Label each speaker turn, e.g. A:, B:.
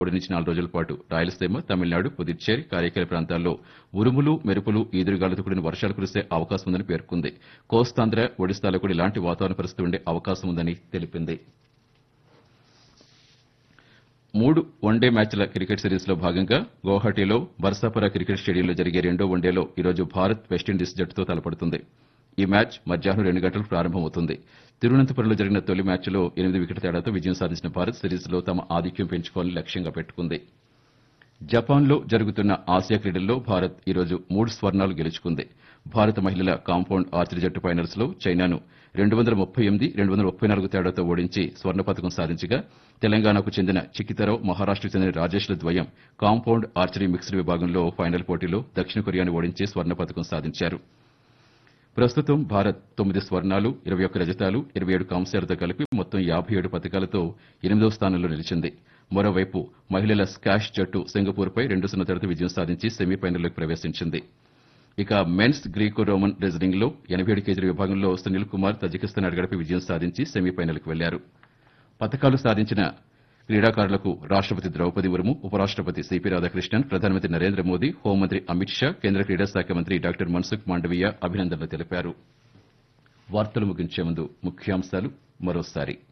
A: మూడు నుంచి నాలుగు రోజుల పాటు రాయలసీమ తమిళనాడు పుదుచ్చేరి కారైకాల ప్రాంతాల్లో ఉరుములు మెరుపులు ఈదురుగాలులతో కూడిన వర్షాలు కురిసే అవకాశం ఉందని పేర్కొంది కోస్తాంధ్ర ఒడిశాలో కూడా ఇలాంటి వాతావరణ పరిస్థితి ఉండే అవకాశం ఉందని తెలిపింది మూడు వన్డే మ్యాచ్ల క్రికెట్ సిరీస్ లో భాగంగా గౌహటిలో బర్సాపుర క్రికెట్ స్టేడియంలో జరిగే రెండో వన్డేలో ఈరోజు భారత్ వెస్టిండీస్ జట్టుతో తలపడుతుంది ఈ మ్యాచ్ మధ్యాహ్నం రెండు గంటలకు ప్రారంభమవుతుంది తిరువనంతపురంలో జరిగిన తొలి మ్యాచ్లో ఎనిమిది వికెట్ల తేడాతో విజయం సాధించిన భారత్ సిరీస్లో తమ ఆధిక్యం పెంచుకోవాలని లక్ష్యంగా పెట్టుకుంది జపాన్లో జరుగుతున్న ఆసియా క్రీడల్లో భారత్ ఈరోజు మూడు స్వర్ణాలు గెలుచుకుంది భారత మహిళల కాంపౌండ్ ఆర్చరీ జట్టు ఫైనల్స్ లో చైనాను రెండు వందల ముప్పై ఎనిమిది రెండు వందల ముప్పై నాలుగు తేడాతో ఓడించి స్వర్ణ పథకం సాధించగా తెలంగాణకు చెందిన చికితరావు మహారాష్టకు చెందిన రాజేష్ల ద్వయం కాంపౌండ్ ఆర్చరీ మిక్స్డ్ విభాగంలో ఫైనల్ పోటీలో దక్షిణ కొరియాను ఓడించి స్వర్ణ పథకం సాధించారు ప్రస్తుతం భారత్ తొమ్మిది స్వర్ణాలు ఇరవై ఒక్క రజతాలు ఇరవై ఏడు కాంస్యాలతో కలిపి మొత్తం యాభై ఏడు పథకాలతో ఎనిమిదో స్థానంలో నిలిచింది మరోవైపు మహిళల స్కాష్ జట్టు సింగపూర్పై రెండు సున్నా తేడాతో విజయం సాధించి సెమీఫైనల్లోకి ప్రవేశించింది ఇక మెన్స్ గ్రీకో రోమన్ రెజ్లింగ్ లో ఎనభై ఏడు కేజీల విభాగంలో సునీల్ కుమార్ తజికిస్తాన్ అడగడపై విజయం సాధించి సెమీఫైనల్కి వెళ్లారు పథకాలు సాధించిన క్రీడాకారులకు రాష్టపతి ద్రౌపది ముర్ము ఉపరాష్టపతి సిపి రాధాకృష్ణన్ ప్రధానమంత్రి నరేంద్ర మోదీ హోంమంత్రి అమిత్ షా కేంద్ర క్రీడా శాఖ మంత్రి డాక్టర్ మన్సుఖ్ మాండవీయ అభినందనలు తెలిపారు వార్తలు ముగించే ముందు ముఖ్యాంశాలు మరోసారి